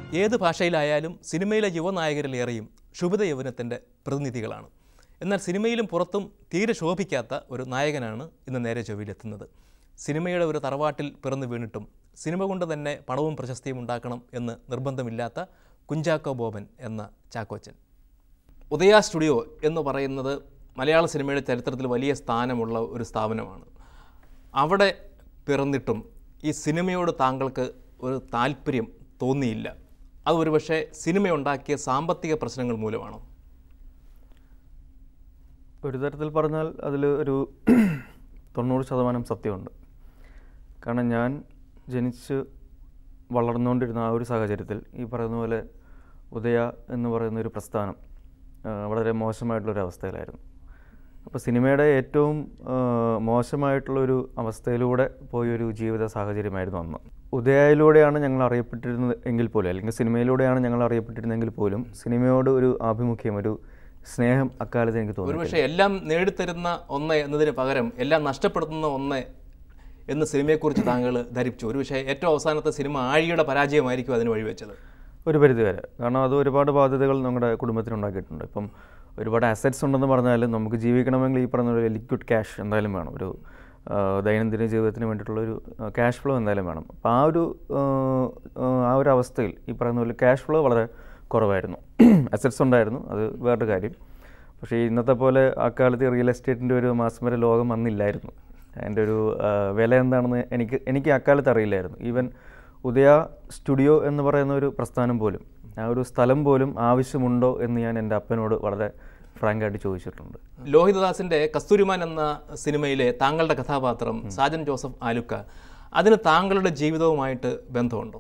ഏത് ഭാഷയിലായാലും സിനിമയിലെ യുവനായകരിലേറെയും ശുഭിത യൗവനത്തിൻ്റെ പ്രതിനിധികളാണ് എന്നാൽ സിനിമയിലും പുറത്തും തീരെ ശോഭിക്കാത്ത ഒരു നായകനാണ് ഇന്ന് നേരെ ചൊവ്വയിലെത്തുന്നത് സിനിമയുടെ ഒരു തറവാട്ടിൽ പിറന്നു വീണിട്ടും സിനിമ കൊണ്ട് തന്നെ പണവും പ്രശസ്തിയും ഉണ്ടാക്കണം എന്ന് നിർബന്ധമില്ലാത്ത കുഞ്ചാക്കോ ബോബൻ എന്ന ചാക്കോച്ചൻ ഉദയ സ്റ്റുഡിയോ എന്ന് പറയുന്നത് മലയാള സിനിമയുടെ ചരിത്രത്തിൽ വലിയ സ്ഥാനമുള്ള ഒരു സ്ഥാപനമാണ് അവിടെ പിറന്നിട്ടും ഈ സിനിമയോട് താങ്കൾക്ക് ഒരു താല്പര്യം തോന്നിയില്ല അത് ഒരുപക്ഷെ സിനിമയുണ്ടാക്കിയ സാമ്പത്തിക പ്രശ്നങ്ങൾ മൂലമാണോ ഒരു തരത്തിൽ പറഞ്ഞാൽ അതിൽ ഒരു തൊണ്ണൂറ് ശതമാനം സത്യമുണ്ട് കാരണം ഞാൻ ജനിച്ച് വളർന്നുകൊണ്ടിരുന്ന ആ ഒരു സാഹചര്യത്തിൽ ഈ പറയുന്ന പോലെ ഉദയ എന്ന് പറയുന്ന ഒരു പ്രസ്ഥാനം ആ, വളരെ മോശമായിട്ടുള്ളൊരു അവസ്ഥയിലായിരുന്നു അപ്പോൾ സിനിമയുടെ ഏറ്റവും ആ, മോശമായിട്ടുള്ളൊരു അവസ്ഥയിലൂടെ പോയൊരു ജീവിത സാഹചര്യമായിരുന്നു അന്ന് ഉദയയിലൂടെയാണ് ഞങ്ങൾ അറിയപ്പെട്ടിരുന്നത് എങ്കിൽ പോലും അല്ലെങ്കിൽ സിനിമയിലൂടെയാണ് ഞങ്ങൾ അറിയപ്പെട്ടിരുന്നെങ്കിൽ പോലും സിനിമയോട് ഒരു ആഭിമുഖ്യം ഒരു സ്നേഹം അക്കാലത്ത് എനിക്ക് തോന്നി ഒരുപക്ഷെ എല്ലാം നേടിത്തരുന്ന ഒന്ന് എന്നതിന് പകരം എല്ലാം നഷ്ടപ്പെടുത്തുന്ന ഒന്ന് എന്ന് സിനിമയെക്കുറിച്ച് താങ്കൾ ധരിച്ചു ഒരുപക്ഷെ ഏറ്റവും അവസാനത്തെ സിനിമ ആഴിയുടെ പരാജയമായിരിക്കും അതിന് വഴിവെച്ചത് ഒരു പരിധി വരെ കാരണം അത് ഒരുപാട് ബാധ്യതകൾ നമ്മുടെ കുടുംബത്തിന് ഉണ്ടാക്കിയിട്ടുണ്ട് ഇപ്പം ഒരുപാട് അസറ്റ്സ് ഉണ്ടെന്ന് പറഞ്ഞാലും നമുക്ക് ജീവിക്കണമെങ്കിൽ ഈ പറഞ്ഞ ഒരു ലിക്വിഡ് ക്യാഷ് എന്തായാലും വേണം ഒരു ആ, ദൈനംദിന ജീവിതത്തിന് വേണ്ടിയിട്ടുള്ള ഒരു ക്യാഷ് ഫ്ലോ എന്തായാലും വേണം അപ്പോൾ ആ ഒരു ആ, ആ, ആ ഒരു അവസ്ഥയിൽ ഈ പറയുന്ന പോലെ ക്യാഷ് ഫ്ലോ വളരെ കുറവായിരുന്നു അസറ്റ്സ് ഉണ്ടായിരുന്നു അത് വേറൊരു കാര്യം പക്ഷേ ഇന്നത്തെ പോലെ അക്കാലത്ത് റിയൽ എസ്റ്റേറ്റിൻ്റെ ഒരു മാസ്മര ലോകം അന്നില്ലായിരുന്നു അതിൻ്റെ ഒരു ആ, വില എന്താണെന്ന് എനിക്ക് എനിക്ക് അക്കാലത്ത് അറിയില്ലായിരുന്നു ഈവൻ ഉദയ സ്റ്റുഡിയോ എന്ന് പറയുന്ന ഒരു പ്രസ്ഥാനം പോലും ആ ഒരു സ്ഥലം പോലും ആവശ്യമുണ്ടോ എന്ന് ഞാൻ എൻ്റെ അപ്പനോട് വളരെ ഫ്രാങ്കായിട്ട് ചോദിച്ചിട്ടുണ്ട് ലോഹിതദാസിന്റെ കസ്തൂരിമാൻ എന്ന സിനിമയിലെ താങ്കളുടെ കഥാപാത്രം സാജൻ ജോസഫ് ആലുക്ക അതിന് താങ്കളുടെ ജീവിതവുമായിട്ട് ബന്ധമുണ്ടോ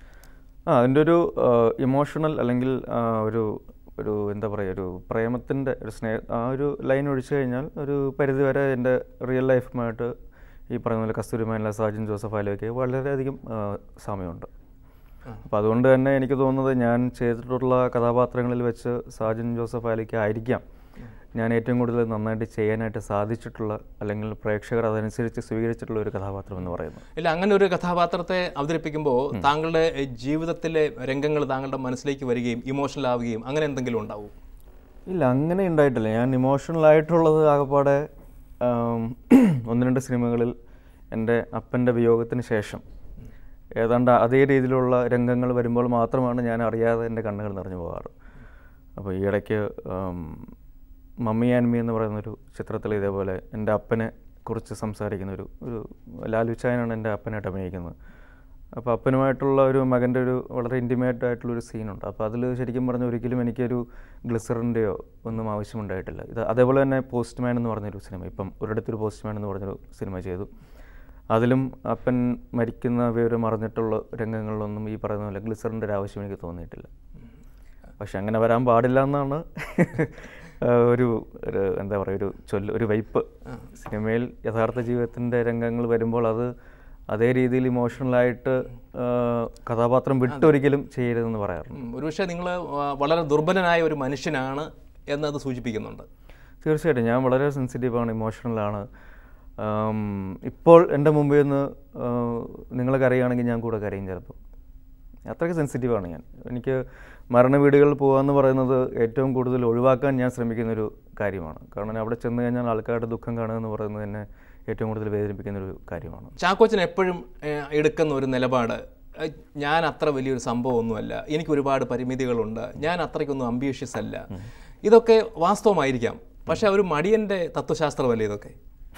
ആ അതിൻ്റെ ഒരു ഇമോഷണൽ അല്ലെങ്കിൽ ആ, ഒരു ഒരു എന്താ പറയുക ഒരു പ്രേമത്തിൻ്റെ ഒരു സ്നേഹ ആ ഒരു ലൈൻ ഒഴിച്ചു കഴിഞ്ഞാൽ ഒരു പരിധി വരെ എൻ്റെ റിയൽ ലൈഫുമായിട്ട് ഈ പറയുന്ന പോലെ കസ്തൂരിമാനിലെ സാജൻ ജോസഫ് ആലുവയ്ക്ക് വളരെയധികം ആ, സാമ്യമുണ്ട് അപ്പോൾ അതുകൊണ്ട് തന്നെ എനിക്ക് തോന്നുന്നത് ഞാൻ ചെയ്തിട്ടുള്ള കഥാപാത്രങ്ങളിൽ വെച്ച് സാജൻ ജോസഫ് ആലിക്ക് ആയിരിക്കാം ഞാൻ ഏറ്റവും കൂടുതൽ നന്നായിട്ട് ചെയ്യാനായിട്ട് സാധിച്ചിട്ടുള്ള അല്ലെങ്കിൽ പ്രേക്ഷകർ അതനുസരിച്ച് സ്വീകരിച്ചിട്ടുള്ള ഒരു കഥാപാത്രം എന്ന് പറയുന്നത് ഇല്ല അങ്ങനെ ഒരു കഥാപാത്രത്തെ അവതരിപ്പിക്കുമ്പോൾ താങ്കളുടെ എഹ്, ജീവിതത്തിലെ രംഗങ്ങൾ താങ്കളുടെ മനസ്സിലേക്ക് വരികയും ഇമോഷണൽ ആവുകയും അങ്ങനെ എന്തെങ്കിലും ഉണ്ടാവും ഇല്ല അങ്ങനെ ഉണ്ടായിട്ടില്ല ഞാൻ ഇമോഷണൽ ആയിട്ടുള്ളത് ആകപ്പാടെ ആം, ഒന്ന് രണ്ട് സിനിമകളിൽ എൻ്റെ അപ്പൻ്റെ വിയോഗത്തിന് ശേഷം ഏതാണ്ട് അതേ രീതിയിലുള്ള രംഗങ്ങൾ വരുമ്പോൾ മാത്രമാണ് ഞാൻ അറിയാതെ എൻ്റെ കണ്ണുകൾ നിറഞ്ഞു പോകാറ് അപ്പോൾ ഈ ഇടയ്ക്ക് ആം, മമ്മി ആൻഡ് മീ എന്ന് പറയുന്നൊരു ചിത്രത്തിൽ ഇതേപോലെ എൻ്റെ അപ്പനെ കുറിച്ച് സംസാരിക്കുന്ന ഒരു ഒരു ലാലു ചായനാണ് എൻ്റെ അപ്പനായിട്ട് അഭിനയിക്കുന്നത് അപ്പോൾ അപ്പനുമായിട്ടുള്ള ഒരു മകൻ്റെ ഒരു വളരെ ഇൻറ്റിമേറ്റ് ആയിട്ടുള്ള ഒരു സീനുണ്ട് അപ്പോൾ അതിൽ ശരിക്കും പറഞ്ഞാൽ ഒരിക്കലും എനിക്കൊരു ഗ്ലിസറിൻ്റെയോ ഒന്നും ആവശ്യമുണ്ടായിട്ടില്ല ഇത് അതേപോലെ തന്നെ പോസ്റ്റ്മാൻ എന്ന് പറഞ്ഞൊരു സിനിമ ഇപ്പം ഒരിടത്തൊരു പോസ്റ്റ്മാൻ എന്ന് പറഞ്ഞൊരു സിനിമ ചെയ്തു അതിലും അപ്പൻ മരിക്കുന്ന വിവരം അറിഞ്ഞിട്ടുള്ള രംഗങ്ങളിലൊന്നും ഈ പറയുന്ന പോലെ ഗ്ലിസറിൻ്റെ ഒരു ആവശ്യം എനിക്ക് തോന്നിയിട്ടില്ല പക്ഷെ അങ്ങനെ വരാൻ പാടില്ല എന്നാണ് ആ, ഒരു ഒരു എന്താ പറയുക ഒരു ചൊല്ല് ഒരു വൈപ്പ് സിനിമയിൽ യഥാർത്ഥ ജീവിതത്തിൻ്റെ രംഗങ്ങൾ വരുമ്പോൾ അത് അതേ രീതിയിൽ ഇമോഷണലായിട്ട് കഥാപാത്രം വിട്ടൊരിക്കലും ചെയ്യരുതെന്ന് പറയാറുണ്ട് ഉം, ഒരുപക്ഷെ നിങ്ങൾ വളരെ ദുർബലനായ ഒരു മനുഷ്യനാണ് എന്നത് സൂചിപ്പിക്കുന്നുണ്ട് തീർച്ചയായിട്ടും ഞാൻ വളരെ സെൻസിറ്റീവാണ് ഇമോഷണലാണ് ആം, ഇപ്പോൾ എൻ്റെ മുമ്പിൽ നിന്ന് ആ, നിങ്ങൾ കരയുകയാണെങ്കിൽ ഞാൻ കൂടെ കരയും ചിലപ്പോൾ അത്രയ്ക്ക് സെൻസിറ്റീവാണ് ഞാൻ എനിക്ക് മരണ വീടുകളിൽ പോകുക എന്ന് പറയുന്നത് ഏറ്റവും കൂടുതൽ ഒഴിവാക്കാൻ ഞാൻ ശ്രമിക്കുന്ന ഒരു കാര്യമാണ് കാരണം അവിടെ ചെന്ന് കഴിഞ്ഞാൽ ആൾക്കാരുടെ ദുഃഖം കാണുക എന്ന് പറയുന്നത് തന്നെ ഏറ്റവും കൂടുതൽ വേദനിപ്പിക്കുന്ന ഒരു കാര്യമാണ് ചാക്കോച്ചൻ എപ്പോഴും ഏഹ്, എടുക്കുന്ന ഒരു നിലപാട് ഏഹ്, ഞാൻ അത്ര വലിയൊരു സംഭവമൊന്നുമല്ല എനിക്ക് ഒരുപാട് പരിമിതികളുണ്ട് ഞാൻ അത്രയ്ക്കൊന്നും അംബീഷ്യസ് അല്ല ഇതൊക്കെ വാസ്തവമായിരിക്കാം പക്ഷെ ഒരു മടിയൻ്റെ തത്വശാസ്ത്രമല്ലേ ഇതൊക്കെ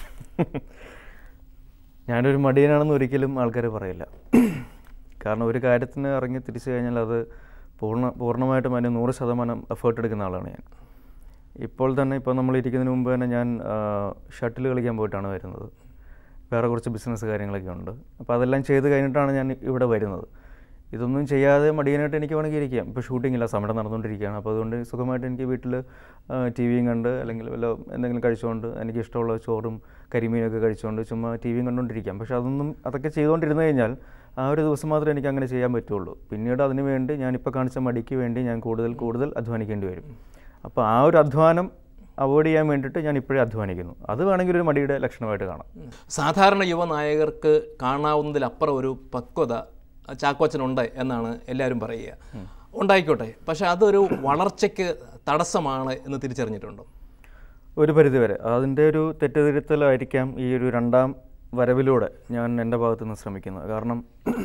ഞാനൊരു മടിയനാണെന്ന് ഒരിക്കലും ആൾക്കാർ പറയില്ല കാരണം ഒരു കാര്യത്തിന് ഇറങ്ങി തിരിച്ചു കഴിഞ്ഞാൽ അത് പൂർണ്ണ പൂർണ്ണമായിട്ടും അതിന് നൂറ് ശതമാനം എഫേർട്ട് എടുക്കുന്ന ആളാണ് ഞാൻ ഇപ്പോൾ തന്നെ ഇപ്പോൾ നമ്മൾ ഇരിക്കുന്നതിന് മുമ്പ് തന്നെ ഞാൻ ഷട്ടിൽ കളിക്കാൻ പോയിട്ടാണ് വരുന്നത് വേറെ കുറച്ച് ബിസിനസ് കാര്യങ്ങളൊക്കെ ഉണ്ട് അപ്പോൾ അതെല്ലാം ചെയ്ത് കഴിഞ്ഞിട്ടാണ് ഞാൻ ഇവിടെ വരുന്നത് ഇതൊന്നും ചെയ്യാതെ മടിയനായിട്ട് എനിക്ക് വേണമെങ്കിൽ ഇരിക്കാം ഇപ്പോൾ ഷൂട്ടിംഗ് ഇല്ല സമരം നടന്നുകൊണ്ടിരിക്കുകയാണ് അപ്പോൾ അതുകൊണ്ട് സുഖമായിട്ട് എനിക്ക് വീട്ടിൽ ടി വിയും കണ്ട് അല്ലെങ്കിൽ വല്ല എന്തെങ്കിലും കഴിച്ചുകൊണ്ട് എനിക്ക് ഇഷ്ടമുള്ള ചോറും കരിമീനൊക്കെ കഴിച്ചുകൊണ്ട് ചുമ്മാ ടി വിയും കണ്ടുകൊണ്ടിരിക്കാം പക്ഷേ അതൊന്നും അതൊക്കെ ചെയ്തുകൊണ്ടിരുന്നു കഴിഞ്ഞാൽ ആ ഒരു ദിവസം മാത്രമേ എനിക്ക് അങ്ങനെ ചെയ്യാൻ പറ്റുള്ളൂ പിന്നീട് അതിന് വേണ്ടി ഞാനിപ്പോൾ കാണിച്ച മടിക്ക് വേണ്ടി ഞാൻ കൂടുതൽ കൂടുതൽ അധ്വാനിക്കേണ്ടി വരും അപ്പോൾ ആ ഒരു അധ്വാനം അവോയ്ഡ് ചെയ്യാൻ വേണ്ടിയിട്ട് ഞാൻ ഇപ്പോഴേ അധ്വാനിക്കുന്നു അത് വേണമെങ്കിൽ ഒരു മടിയുടെ ലക്ഷണമായിട്ട് കാണാം സാധാരണ യുവനായകർക്ക് കാണാവുന്നതിലപ്പുറം ഒരു പക്വത ചാക്കോച്ചനുണ്ട് എന്നാണ് എല്ലാവരും പറയുക ഉണ്ടായിക്കോട്ടെ പക്ഷെ അതൊരു വളർച്ചയ്ക്ക് തടസ്സമാണ് എന്ന് തിരിച്ചറിഞ്ഞിട്ടുണ്ടോ ഒരു പരിധിവരെ അതിൻ്റെ ഒരു തെറ്റുതിരുത്തലായിരിക്കാം ഈ ഒരു രണ്ടാം വരവിലൂടെ ഞാൻ എൻ്റെ ഭാഗത്തു നിന്ന് ശ്രമിക്കുന്നത് കാരണം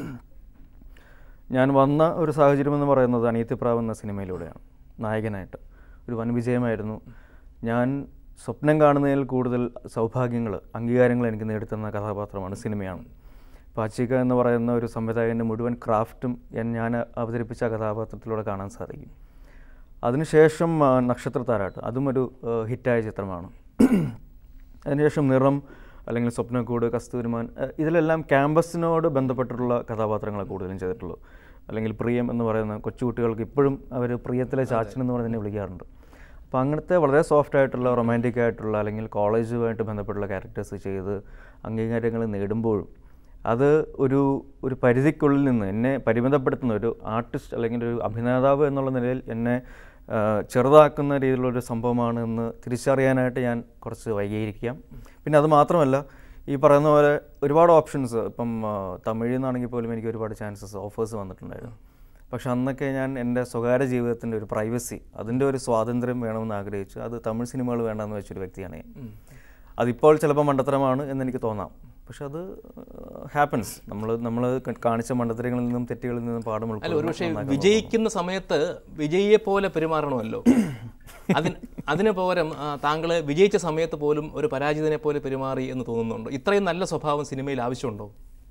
ഞാൻ വന്ന ഒരു സാഹചര്യം എന്ന് പറയുന്നത് അനിയത്തിപ്രാവ് എന്ന സിനിമയിലൂടെയാണ് നായകനായിട്ട് ഒരു വൻ വിജയമായിരുന്നു ഞാൻ സ്വപ്നം കാണുന്നതിൽ കൂടുതൽ സൗഭാഗ്യങ്ങൾ അംഗീകാരങ്ങൾ എനിക്ക് നേടിത്തന്ന കഥാപാത്രമാണ് സിനിമയാണ് പാച്ചിക്ക എന്ന് പറയുന്ന ഒരു സംവിധായകൻ്റെ മുഴുവൻ ക്രാഫ്റ്റും എൻ- ഞാൻ അവതരിപ്പിച്ച ആ കഥാപാത്രത്തിലൂടെ കാണാൻ സാധിക്കും അതിനുശേഷം ആ, നക്ഷത്രത്താരാട്ട് അതും ഒരു ആ, ഹിറ്റായ ചിത്രമാണ് അതിനുശേഷം നിറം അല്ലെങ്കിൽ സ്വപ്നക്കൂട് കസ്തൂരിമാൻ ആ, ഇതിലെല്ലാം ക്യാമ്പസിനോട് ബന്ധപ്പെട്ടിട്ടുള്ള കഥാപാത്രങ്ങളെ കൂടുതലും ചെയ്തിട്ടുള്ളൂ അല്ലെങ്കിൽ പ്രിയം എന്ന് പറയുന്ന കൊച്ചുകുട്ടികൾക്ക് ഇപ്പോഴും അവർ പ്രിയത്തിലെ ചാച്ചൻ എന്ന് പറഞ്ഞ് തന്നെ വിളിക്കാറുണ്ട് അപ്പോൾ അങ്ങനത്തെ വളരെ സോഫ്റ്റ് ആയിട്ടുള്ള റൊമാൻറ്റിക് ആയിട്ടുള്ള അല്ലെങ്കിൽ കോളേജുമായിട്ട് ബന്ധപ്പെട്ടുള്ള ക്യാരക്ടേഴ്സ് ചെയ്ത് അംഗീകാരങ്ങൾ നേടുമ്പോഴും അത് ഒരു ഒരു പരിധിക്കുള്ളിൽ നിന്ന് എന്നെ പരിമിതപ്പെടുത്തുന്ന ഒരു ആർട്ടിസ്റ്റ് അല്ലെങ്കിൽ ഒരു അഭിനേതാവ് എന്നുള്ള നിലയിൽ എന്നെ ആ, ചെറുതാക്കുന്ന രീതിയിലുള്ള ഒരു സംഭവമാണ് എന്ന് തിരിച്ചറിയാനായിട്ട് ഞാൻ കുറച്ച് വൈകിയിരിക്കാം പിന്നെ അത് മാത്രമല്ല ഈ പറയുന്ന പോലെ ഒരുപാട് ഓപ്ഷൻസ് ഇപ്പം ആ, തമിഴിൽ നിന്നാണെങ്കിൽ പോലും എനിക്ക് ഒരുപാട് ചാൻസസ് ഓഫേഴ്സ് വന്നിട്ടുണ്ടായിരുന്നു പക്ഷെ അന്നൊക്കെ ഞാൻ എൻ്റെ സ്വകാര്യ ജീവിതത്തിൻ്റെ ഒരു പ്രൈവസി അതിൻ്റെ ഒരു സ്വാതന്ത്ര്യം വേണമെന്ന് ആഗ്രഹിച്ചു അത് തമിഴ് സിനിമകൾ വേണ്ടെന്ന് വെച്ചൊരു വ്യക്തിയാണ് ഞാൻ അതിപ്പോൾ ചിലപ്പോൾ മണ്ടത്തരമാണ് എന്ന് എനിക്ക് തോന്നാം പക്ഷെ അത് ഹാപ്പൻസ് നമ്മൾ നമ്മൾ കാണിച്ച മണ്ടത്തരങ്ങളിൽ നിന്നും തെറ്റുകളിൽ നിന്നും പാഠം അല്ല ഉൾക്കൊള്ളുന്നു. ഒരുപക്ഷെ വിജയിക്കുന്ന സമയത്ത് വിജയിയെ പോലെ പെരുമാറണമല്ലോ അതിന് അതിന് പകരം ആ, താങ്കൾ വിജയിച്ച സമയത്ത് പോലും ഒരു പരാജിതനെ പോലെ പെരുമാറി എന്ന് തോന്നുന്നുണ്ടോ ഇത്രയും നല്ല സ്വഭാവം സിനിമയിൽ ആവശ്യമുണ്ടോ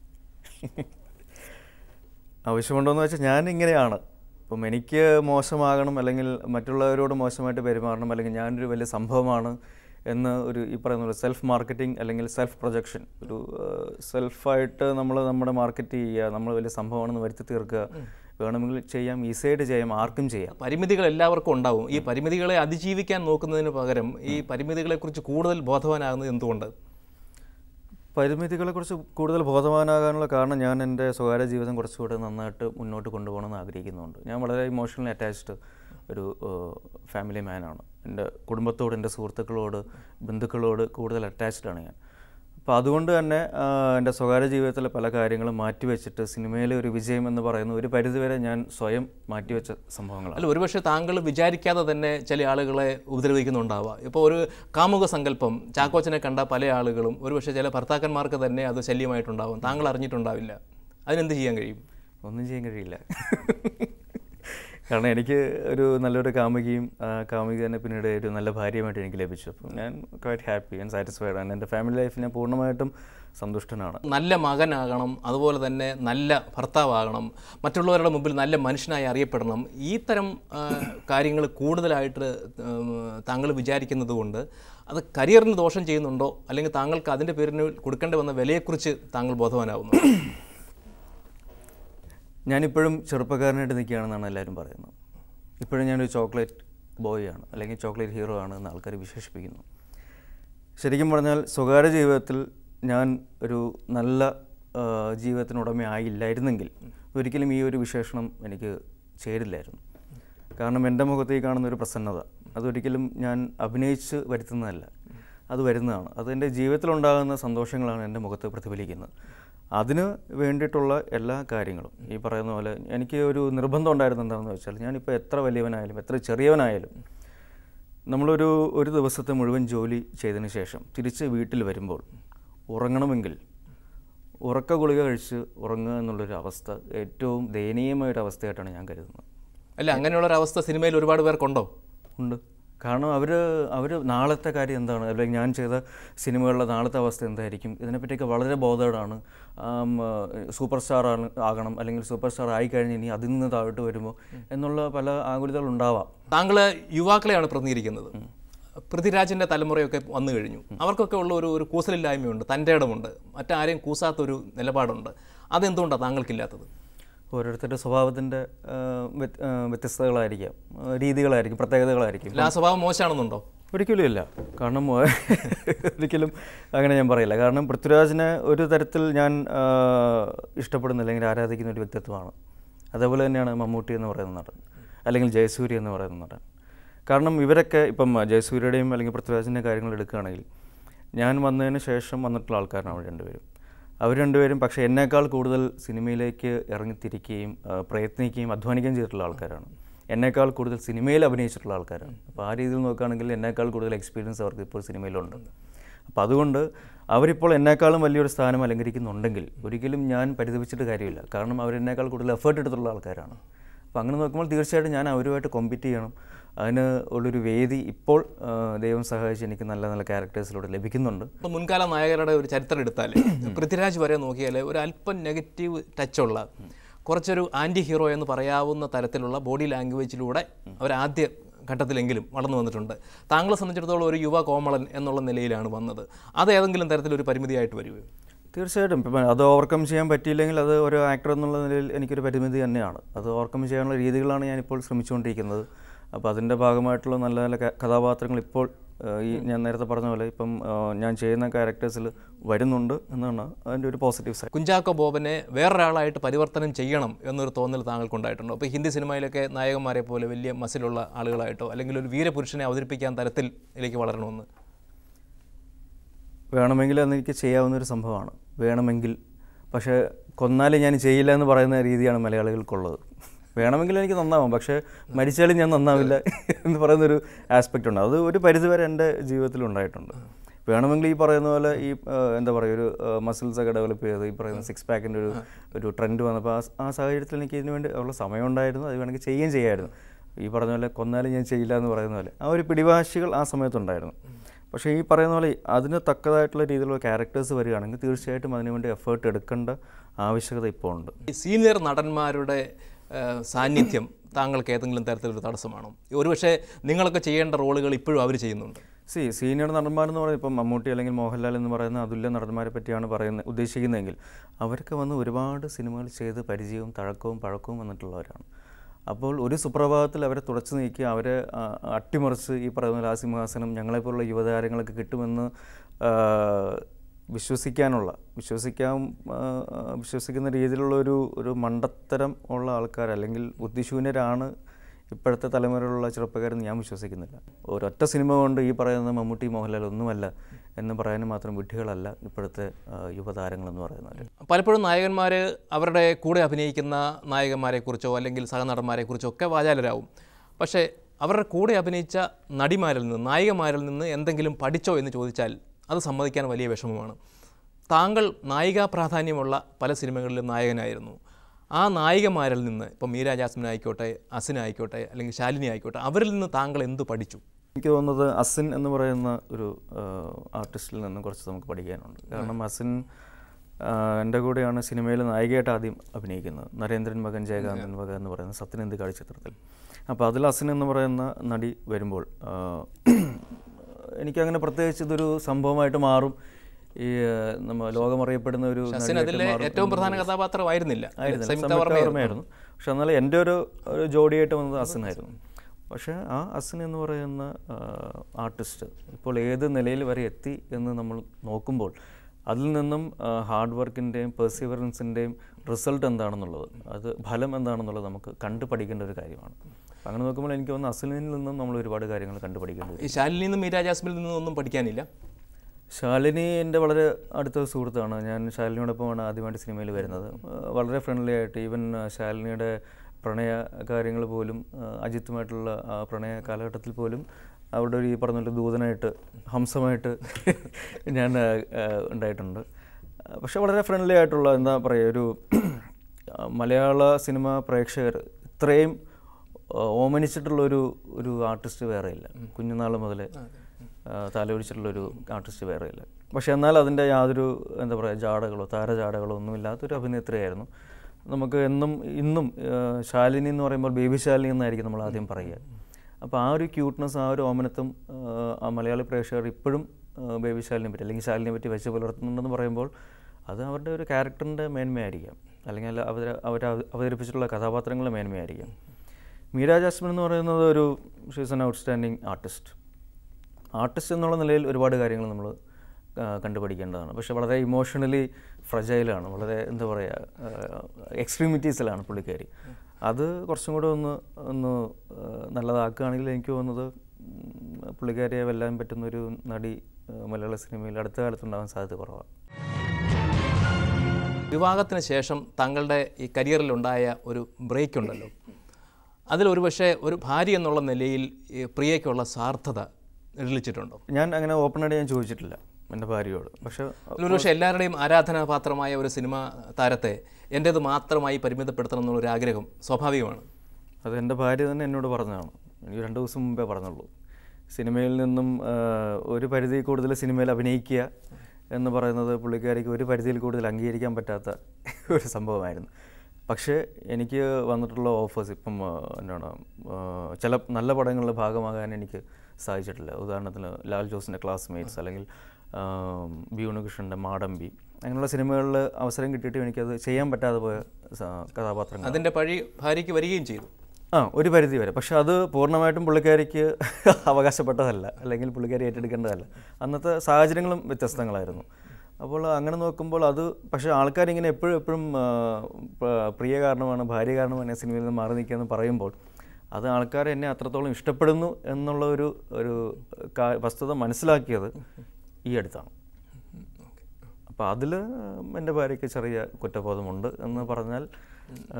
ആവശ്യമുണ്ടോയെന്ന് വെച്ചാൽ ഞാൻ ഇങ്ങനെയാണ് അപ്പം എനിക്ക് മോശമാകണം അല്ലെങ്കിൽ മറ്റുള്ളവരോട് മോശമായിട്ട് പെരുമാറണം അല്ലെങ്കിൽ ഞാനൊരു വലിയ സംഭവമാണ് എന്ന് ഒരു ഈ പറയുന്ന ഒരു സെൽഫ് മാർക്കറ്റിംഗ് അല്ലെങ്കിൽ സെൽഫ് പ്രൊജക്ഷൻ ഒരു സെൽഫായിട്ട് നമ്മൾ നമ്മുടെ മാർക്കറ്റ് ചെയ്യുക നമ്മൾ വലിയ സംഭവമാണെന്ന് വരുത്തി തീർക്കുക വേണമെങ്കിൽ ചെയ്യാം ഈസിയായിട്ട് ചെയ്യാം ആർക്കും ചെയ്യാം പരിമിതികൾ എല്ലാവർക്കും ഉണ്ടാവും ഈ പരിമിതികളെ അതിജീവിക്കാൻ നോക്കുന്നതിന് പകരം ഈ പരിമിതികളെക്കുറിച്ച് കൂടുതൽ ബോധവാനാകുന്നത് എന്തുകൊണ്ട് പരിമിതികളെക്കുറിച്ച് കൂടുതൽ ബോധവാനാകാനുള്ള കാരണം ഞാൻ എൻ്റെ സ്വകാര്യ ജീവിതം കുറച്ചുകൂടെ നന്നായിട്ട് മുന്നോട്ട് കൊണ്ടുപോകണമെന്ന് ആഗ്രഹിക്കുന്നുണ്ട് ഞാൻ വളരെ ഇമോഷണലി അറ്റാച്ച്ഡ് ഒരു ഫാമിലി മാനാണ് എൻ്റെ കുടുംബത്തോട് എൻ്റെ സുഹൃത്തുക്കളോട് ബന്ധുക്കളോട് കൂടുതൽ അറ്റാച്ച്ഡ് ആണ് ഞാൻ അപ്പോൾ അതുകൊണ്ട് തന്നെ ആ, എൻ്റെ സ്വകാര്യ ജീവിതത്തിലെ പല കാര്യങ്ങളും മാറ്റിവെച്ചിട്ട് സിനിമയിലെ ഒരു വിജയം എന്ന് പറയുന്ന ഒരു പരിധിവരെ ഞാൻ സ്വയം മാറ്റിവെച്ച സംഭവങ്ങളാണ് അല്ല ഒരുപക്ഷെ താങ്കൾ വിചാരിക്കാതെ തന്നെ ചില ആളുകളെ ഉപദ്രവിക്കുന്നുണ്ടാവുക ഇപ്പോൾ ഒരു കാമുക സങ്കല്പം ചാക്കോച്ചനെ കണ്ട പല ആളുകളും ഒരുപക്ഷെ ചില ഭർത്താക്കന്മാർക്ക് തന്നെ അത് ശല്യമായിട്ടുണ്ടാവും താങ്കൾ അറിഞ്ഞിട്ടുണ്ടാവില്ല അതിനെന്ത് ചെയ്യാൻ കഴിയും ഒന്നും ചെയ്യാൻ കഴിയില്ല കാരണം എനിക്ക് ഒരു നല്ലൊരു കാമുകിയും ആ കാമുകി തന്നെ പിന്നീട് ഒരു നല്ല ഭാര്യയുമായിട്ട് എനിക്ക് ലഭിച്ചു അപ്പം ഞാൻ ക്വൈറ്റ് ഹാപ്പി ആൻഡ് സാറ്റിസ്ഫൈഡ് ആണ് എൻ്റെ ഫാമിലി ലൈഫിൽ ഞാൻ പൂർണ്ണമായിട്ടും സന്തുഷ്ടനാണ് നല്ല മകനാകണം അതുപോലെ തന്നെ നല്ല ഭർത്താവാകണം മറ്റുള്ളവരുടെ മുമ്പിൽ നല്ല മനുഷ്യനായി അറിയപ്പെടണം ഈ തരം കാര്യങ്ങൾ കൂടുതലായിട്ട് ഉം, താങ്കൾ വിചാരിക്കുന്നത് കൊണ്ട് അത് കരിയറിന് ദോഷം ചെയ്യുന്നുണ്ടോ അല്ലെങ്കിൽ താങ്കൾക്ക് അതിൻ്റെ പേരിന് കൊടുക്കേണ്ടി വന്ന വിലയെക്കുറിച്ച് താങ്കൾ ബോധവാനാവുന്നു ഞാനിപ്പോഴും ചെറുപ്പക്കാരനായിട്ട് നിൽക്കുകയാണെന്നാണ് എല്ലാവരും പറയുന്നത് ഇപ്പോഴും ഞാനൊരു ചോക്ലേറ്റ് ബോയ് ആണ് അല്ലെങ്കിൽ ചോക്ലേറ്റ് ഹീറോ ആണ് എന്ന് ആൾക്കാർ വിശേഷിപ്പിക്കുന്നു ശരിക്കും പറഞ്ഞാൽ സ്വകാര്യ ജീവിതത്തിൽ ഞാൻ ഒരു നല്ല ആ, ജീവിതത്തിനുടമയായില്ലായിരുന്നെങ്കിൽ ഒരിക്കലും ഈ ഒരു വിശേഷണം എനിക്ക് ചേരില്ലായിരുന്നു കാരണം എൻ്റെ മുഖത്ത് ഈ കാണുന്ന ഒരു പ്രസന്നത അതൊരിക്കലും ഞാൻ അഭിനയിച്ച് വരുത്തുന്നതല്ല അത് വരുന്നതാണ് അത് എൻ്റെ ജീവിതത്തിലുണ്ടാകുന്ന സന്തോഷങ്ങളാണ് എൻ്റെ മുഖത്ത് പ്രതിഫലിക്കുന്നത് അതിന് വേണ്ടിയിട്ടുള്ള എല്ലാ കാര്യങ്ങളും ഈ പറയുന്ന പോലെ എനിക്ക് ഒരു നിർബന്ധം ഉണ്ടായിരുന്നത് എന്താണെന്ന് വെച്ചാൽ ഞാനിപ്പോൾ എത്ര വലിയവനായാലും എത്ര ചെറിയവനായാലും നമ്മളൊരു ഒരു ദിവസത്തെ മുഴുവൻ ജോലി ചെയ്തതിന് ശേഷം തിരിച്ച് വീട്ടിൽ വരുമ്പോൾ ഉറങ്ങണമെങ്കിൽ ഉറക്ക ഗുളിക കഴിച്ച് ഉറങ്ങുക എന്നുള്ളൊരു അവസ്ഥ ഏറ്റവും ദയനീയമായ ഒരു അവസ്ഥയായിട്ടാണ് ഞാൻ കരുതുന്നത് അല്ല അങ്ങനെയുള്ളൊരവസ്ഥ സിനിമയിൽ ഒരുപാട് പേർക്കുണ്ടോ ഉണ്ട് കാരണം അവർ അവർ നാളത്തെ കാര്യം എന്താണ് അല്ലെങ്കിൽ ഞാൻ ചെയ്ത സിനിമകളിലെ നാളത്തെ അവസ്ഥ എന്തായിരിക്കും ഇതിനെപ്പറ്റിയൊക്കെ വളരെ ബോധേഡാണ് സൂപ്പർ സ്റ്റാർ ആണ് ആകണം അല്ലെങ്കിൽ സൂപ്പർ സ്റ്റാർ ആയിക്കഴിഞ്ഞ് ഇനി അതിൽ നിന്ന് താഴോട്ട് വരുമ്പോൾ എന്നുള്ള പല ആകുലതകൾ ഉണ്ടാവാം താങ്കൾ യുവാക്കളെയാണ് പ്രതിനിധീകരിക്കുന്നത് പൃഥ്വിരാജിൻ്റെ തലമുറയൊക്കെ വന്നു കഴിഞ്ഞു അവർക്കൊക്കെ ഉള്ള ഒരു ഒരു കൂസലില്ലായ്മയുണ്ട് തൻ്റെ ഇടമുണ്ട് മറ്റാരെയും കൂസാത്തൊരു നിലപാടുണ്ട് അതെന്തുകൊണ്ടാണ് താങ്കൾക്കില്ലാത്തത് ഓരോരുത്തരുടെ സ്വഭാവത്തിൻ്റെ വ്യത്യസ്തതകളായിരിക്കാം ആ, രീതികളായിരിക്കും പ്രത്യേകതകളായിരിക്കും അല്ല ആ സ്വഭാവം മോശമാണെന്നുണ്ടോ ഒരിക്കലും ഇല്ല കാരണം ആ, ഒരിക്കലും അങ്ങനെ ഞാൻ പറയില്ല കാരണം പൃഥ്വിരാജിനെ ഒരു തരത്തിൽ ഞാൻ ആ, ഇഷ്ടപ്പെടുന്ന അല്ലെങ്കിൽ ആരാധിക്കുന്ന ഒരു വ്യക്തിത്വമാണ് അതേപോലെ തന്നെയാണ് മമ്മൂട്ടി എന്ന് പറയുന്ന നടൻ അല്ലെങ്കിൽ ജയസൂര്യ എന്ന് പറയുന്ന നടൻ കാരണം ഇവരൊക്കെ ഇപ്പം ജയസൂര്യയുടെയും അല്ലെങ്കിൽ പൃഥ്വിരാജിൻ്റെ കാര്യങ്ങൾ എടുക്കുകയാണെങ്കിൽ ഞാൻ വന്നതിന് ശേഷം വന്നിട്ടുള്ള ആൾക്കാരാണ് അവർ രണ്ടുപേരും അവർ രണ്ടുപേരും പക്ഷേ എന്നേക്കാൾ കൂടുതൽ സിനിമയിലേക്ക് ഇറങ്ങിത്തിരിക്കുകയും ആ, പ്രയത്നിക്കുകയും അധ്വാനിക്കുകയും ചെയ്തിട്ടുള്ള ആൾക്കാരാണ് എന്നേക്കാൾ കൂടുതൽ സിനിമയിൽ അഭിനയിച്ചിട്ടുള്ള ആൾക്കാരാണ് അപ്പോൾ ആ രീതിയിൽ നോക്കുകയാണെങ്കിൽ എന്നേക്കാൾ കൂടുതൽ എക്സ്പീരിയൻസ് അവർക്ക് ഇപ്പോൾ സിനിമയിലുണ്ട് അപ്പോൾ അതുകൊണ്ട് അവരിപ്പോൾ എന്നേക്കാളും വലിയൊരു സ്ഥാനം അലങ്കരിക്കുന്നുണ്ടെങ്കിൽ ഒരിക്കലും ഞാൻ പരിതപിച്ചിട്ട് കാര്യമില്ല കാരണം അവർ എന്നേക്കാൾ കൂടുതൽ എഫേർട്ട് എടുത്തിട്ടുള്ള ആൾക്കാരാണ് അപ്പോൾ അങ്ങനെ നോക്കുമ്പോൾ തീർച്ചയായിട്ടും ഞാൻ അവരുമായിട്ട് കോമ്പീറ്റ് ചെയ്യണം അതിന് ഉള്ളൊരു വേദി ഇപ്പോൾ ആ, ദൈവം സഹായിച്ച് എനിക്ക് നല്ല നല്ല ക്യാരക്ടേഴ്സിലൂടെ ലഭിക്കുന്നുണ്ട് ഇപ്പം മുൻകാല നായകരുടെ ഒരു ചരിത്രം എടുത്താൽ പൃഥ്വിരാജ് വരെ നോക്കിയാൽ ഒരു അല്പം നെഗറ്റീവ് ടച്ചുള്ള കുറച്ചൊരു ആൻറ്റി ഹീറോ എന്ന് പറയാവുന്ന തരത്തിലുള്ള ബോഡി ലാംഗ്വേജിലൂടെ അവർ ആദ്യ ഘട്ടത്തിലെങ്കിലും വളർന്നു വന്നിട്ടുണ്ട് താങ്കളെ സംബന്ധിച്ചിടത്തോളം ഒരു യുവ കോമളൻ എന്നുള്ള നിലയിലാണ് വന്നത് അത് ഏതെങ്കിലും തരത്തിലൊരു പരിമിതിയായിട്ട് വരുമോ തീർച്ചയായിട്ടും ഇപ്പം അത് ഓവർകം ചെയ്യാൻ പറ്റിയില്ലെങ്കിൽ അത് ഒരു ആക്ടർ എന്നുള്ള നിലയിൽ എനിക്കൊരു പരിമിതി തന്നെയാണ് അത് ഓവർകം ചെയ്യാനുള്ള രീതികളാണ് ഞാനിപ്പോൾ ശ്രമിച്ചുകൊണ്ടിരിക്കുന്നത് അപ്പോൾ അതിൻ്റെ ഭാഗമായിട്ടുള്ള നല്ല നല്ല ക- കഥാപാത്രങ്ങൾ ഇപ്പോൾ ആ, ഈ ഞാൻ നേരത്തെ പറഞ്ഞ പോലെ ഇപ്പം ആ, ഞാൻ ചെയ്യുന്ന ക്യാരക്ടേഴ്സിൽ വരുന്നുണ്ട് എന്നാണ് അതിൻ്റെ ഒരു പോസിറ്റീവ് സൈഡ് കുഞ്ചാക്കോ ബോബനെ വേറൊരാളായിട്ട് പരിവർത്തനം ചെയ്യണം എന്നൊരു തോന്നൽ താങ്കൾക്കുണ്ടായിട്ടുണ്ടോ അപ്പോൾ ഹിന്ദി സിനിമയിലൊക്കെ നായകന്മാരെ പോലെ വലിയ മസിലുള്ള ആളുകളായിട്ടോ അല്ലെങ്കിൽ ഒരു വീരപുരുഷനെ അവതരിപ്പിക്കാൻ തരത്തിലേക്ക് വളരണമെന്ന് വേണമെങ്കിൽ അതെനിക്ക് ചെയ്യാവുന്ന ഒരു സംഭവമാണ് വേണമെങ്കിൽ പക്ഷേ കൊന്നാലേ ഞാൻ ചെയ്യില്ല എന്ന് പറയുന്ന രീതിയാണ് മലയാളികൾക്കുള്ളത് വേണമെങ്കിൽ എനിക്ക് നന്നാവും പക്ഷേ മരിച്ചാലും ഞാൻ നന്നാവില്ല എന്ന് പറയുന്നൊരു ആസ്പെക്റ്റ് ഉണ്ട് അത് ഒരു പരിധിവരെ എൻ്റെ ജീവിതത്തിൽ ഉണ്ടായിട്ടുണ്ട് വേണമെങ്കിൽ ഈ പറയുന്ന പോലെ ഈ ആ, എന്താ പറയുക ഒരു മസിൽസ് ഒക്കെ ഡെവലപ്പ് ചെയ്ത് ഈ പറയുന്ന സിക്സ് പാക്കിൻ്റെ ഒരു ഒരു ട്രെൻഡ് വന്നപ്പോൾ ആ സ- ആ സാഹചര്യത്തിൽ എനിക്ക് ഇതിനു വേണ്ടി ഉള്ള സമയം ഉണ്ടായിരുന്നു അത് വേണമെങ്കിൽ ചെയ്യുകയും ചെയ്യായിരുന്നു ഈ പറഞ്ഞ പോലെ കൊന്നാലും ഞാൻ ചെയ്യില്ല എന്ന് പറയുന്ന പോലെ ആ ഒരു പിടിവാശികൾ ആ സമയത്തുണ്ടായിരുന്നു പക്ഷേ ഈ പറയുന്ന പോലെ അതിന് തക്കതായിട്ടുള്ള രീതിയിലുള്ള ക്യാരക്ടേഴ്സ് വരികയാണെങ്കിൽ തീർച്ചയായിട്ടും അതിനുവേണ്ടി എഫേർട്ട് എടുക്കേണ്ട ആവശ്യകത ഇപ്പോൾ ഉണ്ട് ഈ സീനിയർ നടന്മാരുടെ ആ, സാന്നിധ്യം താങ്കൾക്ക് ഏതെങ്കിലും തരത്തിലൊരു തടസ്സമാണോ ഒരുപക്ഷെ നിങ്ങളൊക്കെ ചെയ്യേണ്ട റോളുകൾ ഇപ്പോഴും അവർ ചെയ്യുന്നുണ്ട് സി സീനിയർ നടന്മാരെന്ന് പറയുന്നത് ഇപ്പം മമ്മൂട്ടി അല്ലെങ്കിൽ മോഹൻലാൽ എന്ന് പറയുന്ന അതുല്യ നടന്മാരെ പറ്റിയാണ് പറയുന്നത് ഉദ്ദേശിക്കുന്നതെങ്കിൽ അവരൊക്കെ വന്ന് ഒരുപാട് സിനിമകൾ ചെയ്ത് പരിചയവും തഴക്കവും പഴക്കവും വന്നിട്ടുള്ളവരാണ് അപ്പോൾ ഒരു സുപ്രഭാതത്തിൽ അവരെ തുടച്ചു നീക്കി അവരെ ആ, അട്ടിമറിച്ച് ഈ പറയുന്ന പോലെ ആ സിംഹാസനം ഞങ്ങളെപ്പോലുള്ള യുവതാരങ്ങൾക്ക് കിട്ടുമെന്ന് ആ, വിശ്വസിക്കാനുള്ള വിശ്വസിക്കാൻ ആ, ആ, വിശ്വസിക്കുന്ന രീതിയിലുള്ള ഒരു ഒരു മണ്ടത്തരം ഉള്ള ആൾക്കാർ അല്ലെങ്കിൽ ബുദ്ധിശൂന്യരാണ് ഇപ്പോഴത്തെ തലമുറയിലുള്ള ചെറുപ്പക്കാരെന്ന് ഞാൻ വിശ്വസിക്കുന്നില്ല ഒരൊറ്റ സിനിമ കൊണ്ട് ഈ പറയുന്ന മമ്മൂട്ടി മോഹൻലാൽ ഒന്നുമല്ല എന്ന് പറയാനും മാത്രം വിഡ്ഢികളല്ല ഇപ്പോഴത്തെ ആ, യുവതാരങ്ങളെന്ന് പറയുന്നവർ പലപ്പോഴും നായകന്മാർ അവരുടെ കൂടെ അഭിനയിക്കുന്ന നായകന്മാരെക്കുറിച്ചോ അല്ലെങ്കിൽ സഹനടന്മാരെക്കുറിച്ചോ ഒക്കെ വാചാലരാകും പക്ഷേ അവരുടെ കൂടെ അഭിനയിച്ച നടിമാരിൽ നിന്ന് നായികമാരിൽ നിന്ന് എന്തെങ്കിലും പഠിച്ചോ എന്ന് ചോദിച്ചാൽ അത് സമ്മതിക്കാൻ വലിയ വിഷമമാണ് താങ്കൾ നായികാ പ്രാധാന്യമുള്ള പല സിനിമകളിലും നായകനായിരുന്നു ആ നായികമാരിൽ നിന്ന് ഇപ്പം മീര ജാസ്മിൻ ആയിക്കോട്ടെ അസിൻ ആയിക്കോട്ടെ അല്ലെങ്കിൽ ശാലിനി ആയിക്കോട്ടെ അവരിൽ നിന്ന് താങ്കൾ എന്ത് പഠിച്ചു എനിക്ക് തോന്നുന്നത് അസിൻ എന്ന് പറയുന്ന ഒരു ആർട്ടിസ്റ്റിൽ നിന്നും കുറച്ച് നമുക്ക് പഠിക്കാനുണ്ട് കാരണം അസിൻ ആ, എൻ്റെ കൂടെയാണ് സിനിമയിൽ നായികയായിട്ട് ആദ്യം അഭിനയിക്കുന്നത് നരേന്ദ്രൻ മകൻ ജയകാന്തൻ മകൻ എന്ന് പറയുന്ന സത്യനന്ദി കാളി ചിത്രത്തിൽ അപ്പോൾ അതിൽ അസിൻ എന്ന് പറയുന്ന നടി വരുമ്പോൾ ആ, എനിക്കങ്ങനെ പ്രത്യേകിച്ച് ഇതൊരു സംഭവമായിട്ട് മാറും ഈ ആ, നമ്മ ലോകമറിയപ്പെടുന്ന ഒരു അസിൻ നടിയായിട്ട് അതിലെ മാറും ഏറ്റവും പ്രധാന കഥാപാത്രമായിരുന്നില്ല ആയിരുന്നില്ല സംയുക്ത സംയുക്ത വർമ്മയായിരുന്നു. വർമ്മയായിരുന്നു പക്ഷെ എന്നാൽ എൻ്റെ ഒരു ഒരു ജോഡിയായിട്ട് വന്നത് അസിനായിരുന്നു പക്ഷേ ആ അസിൻ എന്ന് പറയുന്ന ആർട്ടിസ്റ്റ് ഇപ്പോൾ ഏത് നിലയിൽ വരെ എത്തി എന്ന് നമ്മൾ നോക്കുമ്പോൾ അതിൽ നിന്നും ഹാർഡ് വർക്കിൻ്റെയും പെർസിവറൻസിൻ്റെയും റിസൾട്ട് എന്താണെന്നുള്ളത് അത് ഫലം എന്താണെന്നുള്ളത് നമുക്ക് കണ്ടു പഠിക്കേണ്ട ഒരു കാര്യമാണ് അപ്പം അങ്ങനെ നോക്കുമ്പോൾ എനിക്ക് തോന്നുന്നു അസിനിൽ നിന്നും നമ്മൾ ഒരുപാട് കാര്യങ്ങൾ കണ്ടു പഠിക്കേണ്ടത് ഈ ശാലിനിയിൽ നിന്നും മീര ജാസ്മിനിൽ നിന്നും ഒന്നും പഠിക്കാനില്ല ശാലിനി എൻ്റെ വളരെ അടുത്ത സുഹൃത്താണ് ഞാൻ ശാലിനിയോടൊപ്പമാണ് ആദ്യമായിട്ട് സിനിമയിൽ വരുന്നത് ആ, വളരെ ഫ്രണ്ട്ലി ആയിട്ട് ഈവൻ ആ, ശാലിനിയുടെ പ്രണയ കാര്യങ്ങൾ പോലും ആ, അജിത്തുമായിട്ടുള്ള ആ പ്രണയ കാലഘട്ടത്തിൽ പോലും അവരുടെ ഒരു ഈ പറഞ്ഞ പോലെ ദൂതനായിട്ട് ഹംസമായിട്ട് ഞാൻ ആ, ആ, ഉണ്ടായിട്ടുണ്ട് ആ, പക്ഷെ വളരെ ഫ്രണ്ട്ലി ആയിട്ടുള്ള എന്താ പറയുക ഒരു ആ, മലയാള സിനിമ പ്രേക്ഷകർ ഇത്രയും ആ, ഓമനിച്ചിട്ടുള്ള ഒരു ഒരു ആർട്ടിസ്റ്റ് വേറെയില്ല കുഞ്ഞുനാൾ മുതലേ ആ, തലൊടിച്ചിട്ടുള്ള ഒരു ആർട്ടിസ്റ്റ് വേറെ ഇല്ല പക്ഷെ എന്നാൽ അതിൻ്റെ യാതൊരു എന്താ പറയുക ജാടകളോ താരജാടകളോ ഒന്നുമില്ലാത്തൊരു അഭിനേത്രിയായിരുന്നു നമുക്ക് എന്നും ഇന്നും ആ, ശാലിനി എന്ന് പറയുമ്പോൾ ബേബി ശാലിനി എന്നായിരിക്കും നമ്മൾ ആദ്യം പറയുക അപ്പോൾ ആ ഒരു ക്യൂട്ട്നെസ് ആ ഒരു ഓമനത്വം ആ, ആ മലയാളി പ്രേക്ഷകർ ഇപ്പോഴും ആ, ബേബി ശാലിനെ പറ്റി അല്ലെങ്കിൽ ശാലിനെ പറ്റി വെച്ച് പുലർത്തുന്നുണ്ടെന്ന് പറയുമ്പോൾ അത് അവരുടെ ഒരു ക്യാരക്ടറിൻ്റെ മേന്മയായിരിക്കാം അല്ലെങ്കിൽ അവർ അവർ അവതരിപ്പിച്ചിട്ടുള്ള കഥാപാത്രങ്ങളുടെ മേന്മയായിരിക്കാം മീര ജാസ്മിൻ എന്ന് പറയുന്നത് ഒരു she's an outstanding artist artist എന്നുള്ള നിലയിൽ ഒരുപാട് കാര്യങ്ങൾ നമ്മൾ കണ്ടുപഠിക്കേണ്ടതാണ് പക്ഷെ വളരെ ഇമോഷണലി ഫ്രജൈലാണ് വളരെ എന്താ പറയുക എക്സ്ട്രീമിറ്റീസിലാണ് പുള്ളിക്കാരി അത് കുറച്ചും കൂടെ ഒന്ന് ഒന്ന് ആ, നല്ലതാക്കുകയാണെങ്കിൽ എനിക്ക് തോന്നുന്നത് ഉം, പുള്ളിക്കാരിയെ വെല്ലാൻ പറ്റുന്ന ഒരു നടി ആ, മലയാള സിനിമയിൽ അടുത്ത കാലത്തുണ്ടാകാൻ സാധ്യത കുറവാണ് വിവാഹത്തിന് ശേഷം താങ്കളുടെ ഈ കരിയറിലുണ്ടായ ഒരു ബ്രേക്ക് ഉണ്ടല്ലോ അതിലൊരു പക്ഷേ ഒരു ഭാര്യ എന്നുള്ള നിലയിൽ ഈ പ്രിയയ്ക്കുള്ള സാർത്ഥത തെളിയിച്ചിട്ടുണ്ടോ ഞാൻ അങ്ങനെ ഓപ്പണായിട്ട് ഞാൻ ചോദിച്ചിട്ടില്ല എൻ്റെ ഭാര്യയോട് പക്ഷേ ഒരു പക്ഷേ എല്ലാവരുടെയും ആരാധനാപാത്രമായ ഒരു സിനിമ താരത്തെ എൻ്റേത് മാത്രമായി പരിമിതപ്പെടുത്തണം എന്നുള്ളൊരു ആഗ്രഹം സ്വാഭാവികമാണ് അത് എൻ്റെ ഭാര്യ തന്നെ എന്നോട് പറഞ്ഞതാണ് എനിക്ക് രണ്ട് ദിവസം മുമ്പേ പറഞ്ഞുള്ളൂ സിനിമയിൽ നിന്നും ആ, ഒരു പരിധി കൂടുതൽ സിനിമയിൽ അഭിനയിക്കുക എന്ന് പറയുന്നത് പുള്ളിക്കാരിക്ക് ഒരു പരിധിയിൽ കൂടുതൽ അംഗീകരിക്കാൻ പറ്റാത്ത ഒരു സംഭവമായിരുന്നു പക്ഷേ എനിക്ക് വന്നിട്ടുള്ള ഓഫേഴ്സ് ഇപ്പം ആ, എന്താണ് ആ, ചില നല്ല പടങ്ങളുടെ ഭാഗമാകാൻ എനിക്ക് സാധിച്ചിട്ടില്ല ഉദാഹരണത്തിന് ലാൽ ജോസിൻ്റെ ക്ലാസ്മേറ്റ്സ് അല്ലെങ്കിൽ ആ, ബി ഉണ്ണികൃഷ്ണൻ്റെ മാടമ്പി അങ്ങനെയുള്ള സിനിമകളിൽ അവസരം കിട്ടിയിട്ടും എനിക്കത് ചെയ്യാൻ പറ്റാതെ പോയ സ- കഥാപാത്രങ്ങൾ അതിൻ്റെ പഴി ഭാര്യയ്ക്ക് വരികയും ചെയ്തു ആ ഒരു പരിധി വരെ പക്ഷെ അത് പൂർണ്ണമായിട്ടും പുള്ളിക്കാരിക്ക് അവകാശപ്പെട്ടതല്ല അല്ലെങ്കിൽ പുള്ളിക്കാരി ഏറ്റെടുക്കേണ്ടതല്ല അന്നത്തെ സാഹചര്യങ്ങളും വ്യത്യസ്തങ്ങളായിരുന്നു അപ്പോൾ അങ്ങനെ നോക്കുമ്പോൾ അത് പക്ഷേ ആൾക്കാരിങ്ങനെ എപ്പോഴും എപ്പോഴും ആ, പ- പ്രിയ കാരണമാണ് ഭാര്യ കാരണമാണ് സിനിമയിൽ നിന്ന് മാറി നിൽക്കുക എന്ന് പറയുമ്പോൾ അത് ആൾക്കാർ എന്നെ അത്രത്തോളം ഇഷ്ടപ്പെടുന്നു എന്നുള്ള ഒരു ഒരു കാ- വസ്തുത മനസ്സിലാക്കിയത് ഈ അടുത്താണ് അപ്പോൾ അതിൽ എൻ്റെ ഭാര്യയ്ക്ക് ചെറിയ കുറ്റബോധമുണ്ട് എന്ന് പറഞ്ഞാൽ ആ,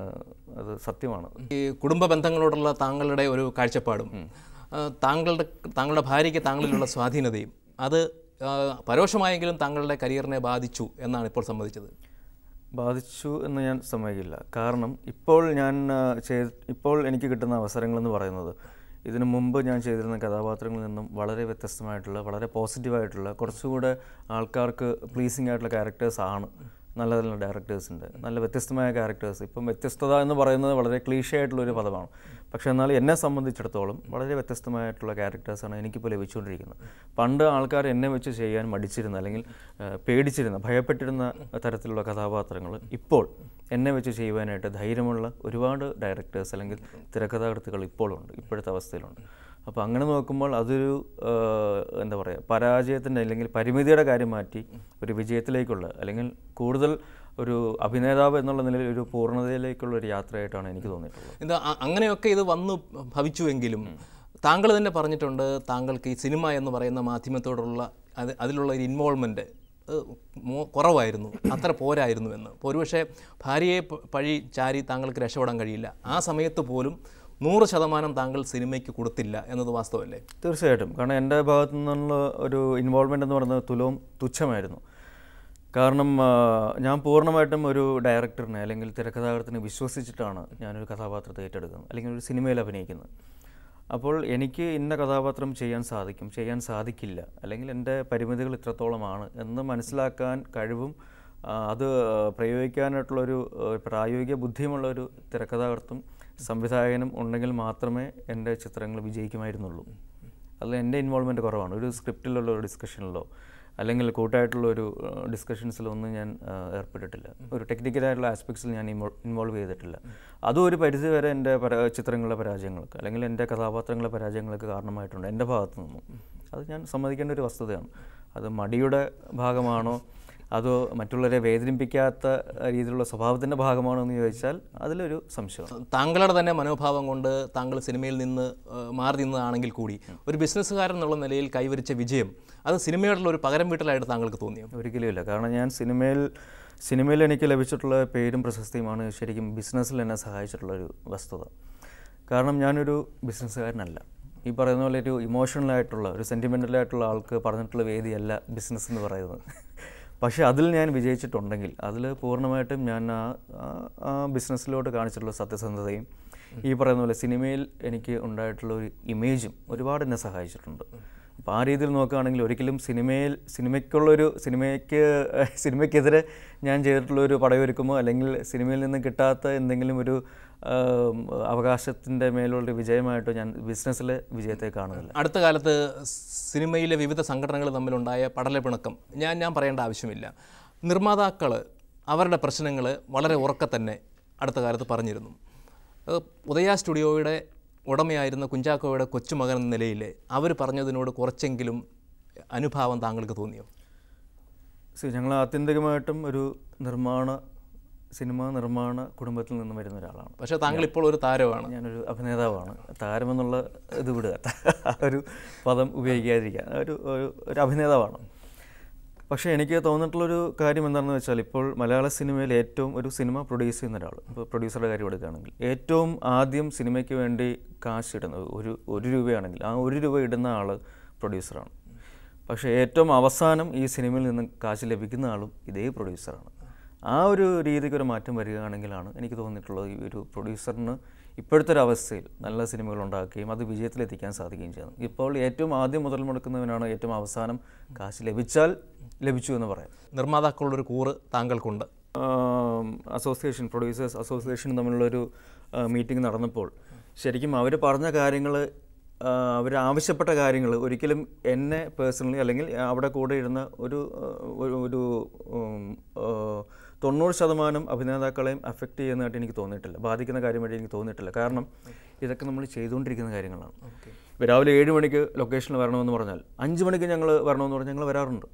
അത് സത്യമാണ് ഈ കുടുംബ ബന്ധങ്ങളോടുള്ള താങ്കളുടെ ഒരു കാഴ്ചപ്പാടും ആ, താങ്കളുടെ താങ്കളുടെ ഭാര്യയ്ക്ക് താങ്കളിലുള്ള സ്വാധീനതയും അത് ആ, പരോക്ഷമായെങ്കിലും താങ്കളുടെ കരിയറിനെ ബാധിച്ചു എന്നാണ് ഇപ്പോൾ സമ്മതിച്ചത് ബാധിച്ചു എന്ന് ഞാൻ സമ്മതിക്കില്ല കാരണം ഇപ്പോൾ ഞാൻ ആ, ചെയ്ത് ഇപ്പോൾ എനിക്ക് കിട്ടുന്ന അവസരങ്ങളെന്ന് പറയുന്നത് ഇതിനു മുമ്പ് ഞാൻ ചെയ്തിരുന്ന കഥാപാത്രങ്ങളിൽ നിന്നും വളരെ വ്യത്യസ്തമായിട്ടുള്ള വളരെ പോസിറ്റീവായിട്ടുള്ള കുറച്ചുകൂടെ ആൾക്കാർക്ക് പ്ലീസിങ് ആയിട്ടുള്ള ക്യാരക്ടേഴ്സ് ആണ് നല്ല നല്ല ഡയറക്ടേഴ്സിൻ്റെ നല്ല വ്യത്യസ്തമായ ക്യാരക്ടേഴ്സ് ഇപ്പം വ്യത്യസ്തത എന്ന് പറയുന്നത് വളരെ ക്ലീഷ ആയിട്ടുള്ള ഒരു പദമാണ് പക്ഷേ എന്നാൽ എന്നെ സംബന്ധിച്ചിടത്തോളം വളരെ വ്യത്യസ്തമായിട്ടുള്ള ക്യാരക്ടേഴ്സാണ് എനിക്കിപ്പോൾ ലഭിച്ചുകൊണ്ടിരിക്കുന്നത് പണ്ട് ആൾക്കാർ എന്നെ വെച്ച് ചെയ്യാൻ മടിച്ചിരുന്ന അല്ലെങ്കിൽ ആ, പേടിച്ചിരുന്ന ഭയപ്പെട്ടിരുന്ന തരത്തിലുള്ള കഥാപാത്രങ്ങൾ ഇപ്പോൾ എന്നെ വെച്ച് ചെയ്യുവാനായിട്ട് ധൈര്യമുള്ള ഒരുപാട് ഡയറക്ടേഴ്സ് അല്ലെങ്കിൽ തിരക്കഥാകൃത്തുകൾ ഇപ്പോഴുണ്ട് ഇപ്പോഴത്തെ അവസ്ഥയിലുണ്ട് അപ്പോൾ അങ്ങനെ നോക്കുമ്പോൾ അതൊരു ആ, എന്താ പറയുക പരാജയത്തിൻ്റെ അല്ലെങ്കിൽ പരിമിതിയുടെ കാര്യം മാറ്റി ഒരു വിജയത്തിലേക്കുള്ള അല്ലെങ്കിൽ കൂടുതൽ ഒരു അഭിനേതാവ് എന്നുള്ള നിലയിൽ ഒരു പൂർണ്ണതയിലേക്കുള്ള ഒരു യാത്രയായിട്ടാണ് എനിക്ക് തോന്നിയിട്ടുള്ളത് ഇത് അ- അങ്ങനെയൊക്കെ ഇത് വന്നു ഭവിച്ചുവെങ്കിലും താങ്കൾ തന്നെ പറഞ്ഞിട്ടുണ്ട് താങ്കൾക്ക് ഈ സിനിമ എന്ന് പറയുന്ന മാധ്യമത്തോടുള്ള അത് അതിലുള്ള ഒരു ഇൻവോൾവ്മെൻറ്റ് കുറവായിരുന്നു അത്ര പോരായിരുന്നു എന്ന് അപ്പോൾ ഒരുപക്ഷെ ഭാര്യയെ പ- പഴി ചാരി താങ്കൾക്ക് രക്ഷപ്പെടാൻ കഴിയില്ല ആ സമയത്ത് പോലും നൂറ് ശതമാനം താങ്കൾ സിനിമയ്ക്ക് കൊടുത്തില്ല എന്നത് വാസ്തവമല്ലേ തീർച്ചയായിട്ടും കാരണം എൻ്റെ ഭാഗത്തു നിന്നുള്ള ഒരു ഇൻവോൾവ്മെൻ്റ് എന്ന് പറയുന്നത് തുലവും തുച്ഛമായിരുന്നു കാരണം ആ, ഞാൻ പൂർണ്ണമായിട്ടും ഒരു ഡയറക്ടറിനെ അല്ലെങ്കിൽ തിരക്കഥാകൃത്തിനെ വിശ്വസിച്ചിട്ടാണ് ഞാനൊരു കഥാപാത്രത്തെ ഏറ്റെടുക്കുന്നത് അല്ലെങ്കിൽ ഒരു സിനിമയിൽ അഭിനയിക്കുന്നത് അപ്പോൾ എനിക്ക് ഇന്ന കഥാപാത്രം ചെയ്യാൻ സാധിക്കും ചെയ്യാൻ സാധിക്കില്ല അല്ലെങ്കിൽ എൻ്റെ പരിമിതികൾ ഇത്രത്തോളമാണ് എന്ന് മനസ്സിലാക്കാൻ കഴിവും ആ, അത് പ്രയോഗിക്കാനായിട്ടുള്ളൊരു ആ, പ്രായോഗിക ബുദ്ധിയുമുള്ള ഒരു തിരക്കഥാകൃത്തും സംവിധായകനും ഉണ്ടെങ്കിൽ മാത്രമേ എൻ്റെ ചിത്രങ്ങൾ വിജയിക്കുമായിരുന്നുള്ളൂ അതിൽ എൻ്റെ ഇൻവോൾവ്മെൻറ്റ് കുറവാണ് ഒരു സ്ക്രിപ്റ്റിലുള്ള ഒരു ഡിസ്കഷനിലോ അല്ലെങ്കിൽ കൂട്ടായിട്ടുള്ള ഒരു ഡിസ്കഷൻസിലോ ഒന്നും ഞാൻ ആ, ഏർപ്പെട്ടിട്ടില്ല ഒരു ടെക്നിക്കലായിട്ടുള്ള ആസ്പെക്ട്സിൽ ഞാൻ ഇൻവോൾവ് ചെയ്തിട്ടില്ല അതും ഒരു പരിധി വരെ എൻ്റെ പരാ ചിത്രങ്ങളുടെ പരാജയങ്ങൾക്ക് അല്ലെങ്കിൽ എൻ്റെ കഥാപാത്രങ്ങളുടെ പരാജയങ്ങൾക്ക് കാരണമായിട്ടുണ്ട് എൻ്റെ ഭാഗത്തു നിന്നും അത് ഞാൻ സമ്മതിക്കേണ്ട ഒരു വസ്തുതയാണ് അത് മടിയുടെ ഭാഗമാണോ അതോ മറ്റുള്ളവരെ വേദനിപ്പിക്കാത്ത രീതിയിലുള്ള സ്വഭാവത്തിൻ്റെ ഭാഗമാണോ എന്ന് ചോദിച്ചാൽ അതിലൊരു സംശയമാണ് താങ്കളുടെ തന്നെ മനോഭാവം കൊണ്ട് താങ്കൾ സിനിമയിൽ നിന്ന് ആ, മാറി നിന്നതാണെങ്കിൽ കൂടി ഒരു ബിസിനസ്സുകാരൻ എന്നുള്ള നിലയിൽ കൈവരിച്ച വിജയം അത് സിനിമയോടുള്ള ഒരു പകരം വീട്ടലായിട്ട് താങ്കൾക്ക് തോന്നിയോ ഒരിക്കലും ഇല്ല കാരണം ഞാൻ സിനിമയിൽ സിനിമയിൽ എനിക്ക് ലഭിച്ചിട്ടുള്ള പേരും പ്രശസ്തിയുമാണ് ശരിക്കും ബിസിനസ്സിൽ എന്നെ സഹായിച്ചിട്ടുള്ള ഒരു വസ്തുത കാരണം ഞാനൊരു ബിസിനസ്സുകാരനല്ല ഈ പറയുന്ന പോലെ ഒരു ഇമോഷണൽ ആയിട്ടുള്ള ഒരു സെൻറ്റിമെൻ്റൽ ആയിട്ടുള്ള ആൾക്ക് പറഞ്ഞിട്ടുള്ള വേദിയല്ല ബിസിനസ് എന്ന് പറയുന്നത് പക്ഷേ അതിൽ ഞാൻ വിജയിച്ചിട്ടുണ്ടെങ്കിൽ അതിൽ പൂർണ്ണമായിട്ടും ഞാൻ ആ ആ- ആ ബിസിനസ്സിലോട്ട് കാണിച്ചിട്ടുള്ള സത്യസന്ധതയും ഈ പറയുന്ന പോലെ സിനിമയിൽ എനിക്ക് ഉണ്ടായിട്ടുള്ള ഒരു ഇമേജും ഒരുപാട് എന്നെ സഹായിച്ചിട്ടുണ്ട് അപ്പോൾ ആ രീതിയിൽ നോക്കുകയാണെങ്കിൽ ഒരിക്കലും സിനിമയിൽ സിനിമയ്ക്കുള്ളൊരു സിനിമയ്ക്ക് സിനിമയ്ക്കെതിരെ ഞാൻ ചെയ്തിട്ടുള്ള ഒരു പടയൊരുക്കുമോ അല്ലെങ്കിൽ സിനിമയിൽ നിന്ന് കിട്ടാത്ത എന്തെങ്കിലും ഒരു ആം, അവകാശത്തിൻ്റെ മേലുള്ള വിജയമായിട്ടോ ഞാൻ ബിസിനസ്സിലെ വിജയത്തെ കാണുന്നില്ല അടുത്ത കാലത്ത് സിനിമയിലെ വിവിധ സംഘടനകൾ തമ്മിലുണ്ടായ പടലപ്പിണക്കം ഞാൻ ഞാൻ പറയേണ്ട ആവശ്യമില്ല നിർമ്മാതാക്കൾ അവരുടെ പ്രശ്നങ്ങൾ വളരെ ഉറക്കെ തന്നെ അടുത്ത കാലത്ത് പറഞ്ഞിരുന്നു ഏഹ് ഉദയ സ്റ്റുഡിയോയുടെ ഉടമയായിരുന്ന കുഞ്ചാക്കോയുടെ കൊച്ചുമകൻ എന്ന നിലയിൽ അവർ പറഞ്ഞതിനോട് കുറച്ചെങ്കിലും അനുഭാവം താങ്കൾക്ക് തോന്നിയോ സി ഞങ്ങൾ ആത്യന്തികമായിട്ടും ഒരു നിർമ്മാണ സിനിമ നിർമ്മാണ കുടുംബത്തിൽ നിന്ന് വരുന്ന ഒരാളാണ് പക്ഷേ താങ്കൾ ഇപ്പോൾ ഒരു താരമാണ് ഞാനൊരു അഭിനേതാവാണ് താരമെന്നുള്ള ഇത് വിടുക ആ ഒരു പദം ഉപയോഗിക്കാതിരിക്കുക ഒരു ഒരു ഒരു അഭിനേതാവാണ് പക്ഷേ എനിക്ക് തോന്നിയിട്ടുള്ളൊരു കാര്യം എന്താണെന്ന് വെച്ചാൽ ഇപ്പോൾ മലയാള സിനിമയിൽ ഏറ്റവും ഒരു സിനിമ പ്രൊഡ്യൂസ് ചെയ്യുന്ന ഒരാൾ ഇപ്പോൾ പ്രൊഡ്യൂസറുടെ കാര്യം എടുക്കുകയാണെങ്കിൽ ഏറ്റവും ആദ്യം സിനിമയ്ക്ക് വേണ്ടി കാശ് ഇടുന്നത് ഒരു ഒരു രൂപയാണെങ്കിൽ ആ ഒരു രൂപ ഇടുന്ന ആൾ പ്രൊഡ്യൂസറാണ് പക്ഷേ ഏറ്റവും അവസാനം ഈ സിനിമയിൽ നിന്ന് കാശ് ലഭിക്കുന്ന ആളും ഇതേ പ്രൊഡ്യൂസറാണ് ആ ഒരു രീതിക്ക് ഒരു മാറ്റം വരികയാണെങ്കിലാണ് എനിക്ക് തോന്നിയിട്ടുള്ളത് ഈ ഒരു പ്രൊഡ്യൂസറിന് ഇപ്പോഴത്തെ ഒരു അവസ്ഥയിൽ നല്ല സിനിമകൾ ഉണ്ടാക്കുകയും അത് വിജയത്തിലെത്തിക്കാൻ സാധിക്കുകയും ചെയ്യുന്നു ഇപ്പോൾ ഏറ്റവും ആദ്യം മുതൽ മുടക്കുന്നവനാണ് ഏറ്റവും അവസാനം കാശ് ലഭിച്ചാൽ ലഭിച്ചു എന്ന് പറയാം നിർമ്മാതാക്കളുടെ ഒരു കൂറ് താങ്കൾക്കുണ്ട് അസോസിയേഷൻ പ്രൊഡ്യൂസേഴ്സ് അസോസിയേഷൻ തമ്മിലുള്ളൊരു മീറ്റിംഗ് നടന്നപ്പോൾ ശരിക്കും അവർ പറഞ്ഞ കാര്യങ്ങൾ അവർ ആവശ്യപ്പെട്ട കാര്യങ്ങൾ ഒരിക്കലും എന്നെ പേഴ്സണലി അല്ലെങ്കിൽ അവിടെ കൂടെ ഇരുന്ന ഒരു ആ, ഒരു- ഒരു ഉം, ആ, തൊണ്ണൂറ് ശതമാനം അഭിനേതാക്കളെയും അഫക്റ്റ് ചെയ്യുന്നതായിട്ട് എനിക്ക് തോന്നിയിട്ടില്ല ബാധിക്കുന്ന കാര്യമായിട്ട് എനിക്ക് തോന്നിയിട്ടില്ല കാരണം ഇതൊക്കെ നമ്മൾ ചെയ്തുകൊണ്ടിരിക്കുന്ന കാര്യങ്ങളാണ് ഇപ്പോൾ രാവിലെ ഏഴ് മണിക്ക് ലൊക്കേഷനിൽ വരണമെന്ന് പറഞ്ഞാൽ അഞ്ച് മണിക്ക് ഞങ്ങൾ വരണമെന്ന് പറഞ്ഞാൽ ഞങ്ങൾ വരാറുണ്ട്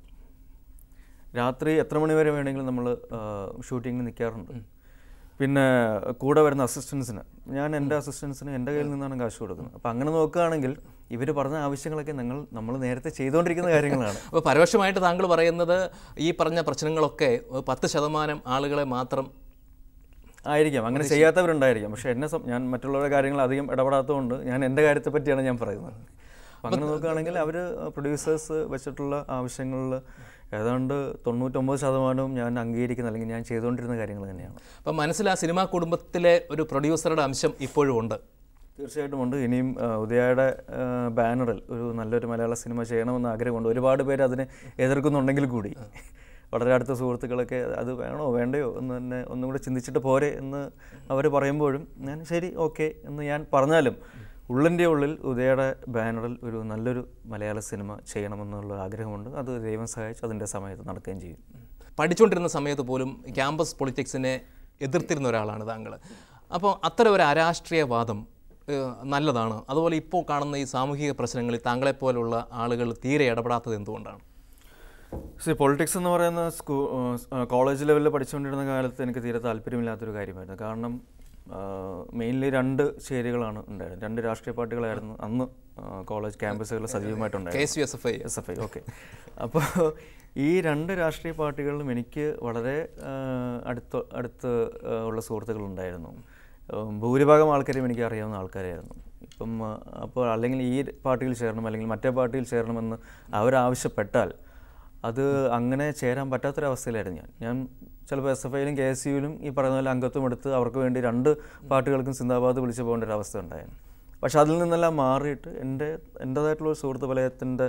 രാത്രി എത്ര മണി വരെ വേണമെങ്കിലും നമ്മൾ ഷൂട്ടിങ്ങിന് നിൽക്കാറുണ്ട് പിന്നെ കൂടെ വരുന്ന അസിസ്റ്റൻസിന് ഞാൻ എൻ്റെ അസിസ്റ്റൻസിന് എൻ്റെ കയ്യിൽ നിന്നാണ് കാശ് കൊടുക്കുന്നത് അപ്പോൾ അങ്ങനെ നോക്കുകയാണെങ്കിൽ ഇവർ പറഞ്ഞ ആവശ്യങ്ങളൊക്കെ ഞങ്ങൾ നമ്മൾ നേരത്തെ ചെയ്തുകൊണ്ടിരിക്കുന്ന കാര്യങ്ങളാണ് അപ്പോൾ പരോക്ഷമായിട്ട് താങ്കൾ പറയുന്നത് ഈ പറഞ്ഞ പ്രശ്നങ്ങളൊക്കെ ഒരു പത്ത് ശതമാനം ആളുകളെ മാത്രം ആയിരിക്കാം അങ്ങനെ ചെയ്യാത്തവരുണ്ടായിരിക്കാം പക്ഷേ എന്നെ സം- ഞാൻ മറ്റുള്ളവരുടെ കാര്യങ്ങൾ അധികം ഇടപെടാത്തതുകൊണ്ട് ഞാൻ എൻ്റെ കാര്യത്തെ പറ്റിയാണ് ഞാൻ പറയുന്നത് അപ്പം അങ്ങനെ നോക്കുകയാണെങ്കിൽ അവർ പ്രൊഡ്യൂസേഴ്സ് വെച്ചിട്ടുള്ള ആവശ്യങ്ങളിൽ ഏതാണ്ട് തൊണ്ണൂറ്റൊമ്പത് ശതമാനവും ഞാൻ അംഗീകരിക്കുന്ന അല്ലെങ്കിൽ ഞാൻ ചെയ്തുകൊണ്ടിരുന്ന കാര്യങ്ങൾ തന്നെയാണ് അപ്പം മനസ്സിൽ ആ സിനിമാ കുടുംബത്തിലെ ഒരു പ്രൊഡ്യൂസറുടെ അംശം ഇപ്പോഴും ഉണ്ട് തീർച്ചയായിട്ടും ഉണ്ട് ഇനിയും ആ, ഉദയയുടെ ആ, ബാനറിൽ ഒരു നല്ലൊരു മലയാള സിനിമ ചെയ്യണമെന്ന് ആഗ്രഹമുണ്ട് ഒരുപാട് പേര് അതിനെ എതിർക്കുന്നുണ്ടെങ്കിൽ കൂടി വളരെ അടുത്ത സുഹൃത്തുക്കളൊക്കെ അത് വേണോ വേണ്ടയോ എന്ന് തന്നെ ഒന്നും കൂടെ ചിന്തിച്ചിട്ട് പോരെ എന്ന് അവർ പറയുമ്പോഴും ഞാൻ ശരി ഓക്കെ എന്ന് ഞാൻ പറഞ്ഞാലും ഉള്ളിൻ്റെ ഉള്ളിൽ ഉദയയുടെ ബാനറിൽ ഒരു നല്ലൊരു മലയാള സിനിമ ചെയ്യണമെന്നുള്ള ആഗ്രഹമുണ്ട് അത് ദൈവം സഹായിച്ച് അതിൻ്റെ സമയത്ത് നടക്കുകയും ചെയ്യും പഠിച്ചുകൊണ്ടിരുന്ന സമയത്ത് പോലും ക്യാമ്പസ് പൊളിറ്റിക്സിനെ എതിർത്തിരുന്ന ഒരാളാണ് താങ്കൾ അപ്പോൾ അത്തരം ഒരു അരാഷ്ട്രീയവാദം ഏഹ്, നല്ലതാണ് അതുപോലെ ഇപ്പോൾ കാണുന്ന ഈ സാമൂഹിക പ്രശ്നങ്ങളിൽ താങ്കളെപ്പോലുള്ള ആളുകൾ തീരെ ഇടപെടാത്തത് എന്തുകൊണ്ടാണ് സി പൊളിറ്റിക്സ് എന്ന് പറയുന്ന സ്കൂ കോളേജ് ലെവലിൽ പഠിച്ചുകൊണ്ടിരുന്ന കാലത്ത് എനിക്ക് തീരെ താല്പര്യമില്ലാത്തൊരു കാര്യമായിരുന്നു കാരണം മെയിൻലി രണ്ട് ചേരികളാണ് ഉണ്ടായിരുന്നത് രണ്ട് രാഷ്ട്രീയ പാർട്ടികളായിരുന്നു അന്ന് കോളേജ് ക്യാമ്പസുകളിൽ സജീവമായിട്ടുണ്ടായിരുന്നു K S U S F I S F I okay അപ്പോൾ ഈ രണ്ട് രാഷ്ട്രീയ പാർട്ടികളിലും എനിക്ക് വളരെ ആ, അടുത്ത അടുത്ത് ആ, ഉള്ള സുഹൃത്തുക്കളുണ്ടായിരുന്നു ഉം, ഭൂരിഭാഗം ആൾക്കാരും എനിക്ക് അറിയാവുന്ന ആൾക്കാരായിരുന്നു ഇപ്പം ആ, അപ്പോൾ അല്ലെങ്കിൽ ഈ പാർട്ടിയിൽ ചേരണം അല്ലെങ്കിൽ മറ്റേ പാർട്ടിയിൽ ചേരണമെന്ന് അവരാവശ്യപ്പെട്ടാൽ അത് അങ്ങനെ ചേരാൻ പറ്റാത്തൊരവസ്ഥയിലായിരുന്നു ഞാൻ ഞാൻ ചിലപ്പോൾ എസ് എഫ് ഐയിലും കെ എസ് യുവിലും ഈ പറയുന്ന പോലെ അംഗത്വം എടുത്ത് അവർക്ക് വേണ്ടി രണ്ട് പാർട്ടികൾക്കും സിന്ദാബാദ് വിളിച്ചു പോകേണ്ട ഒരു അവസ്ഥ ഉണ്ടായിരുന്നു പക്ഷെ അതിൽ നിന്നെല്ലാം മാറിയിട്ട് എൻ്റെ എൻ്റേതായിട്ടുള്ള ഒരു സുഹൃത്ത് വലയത്തിൻ്റെ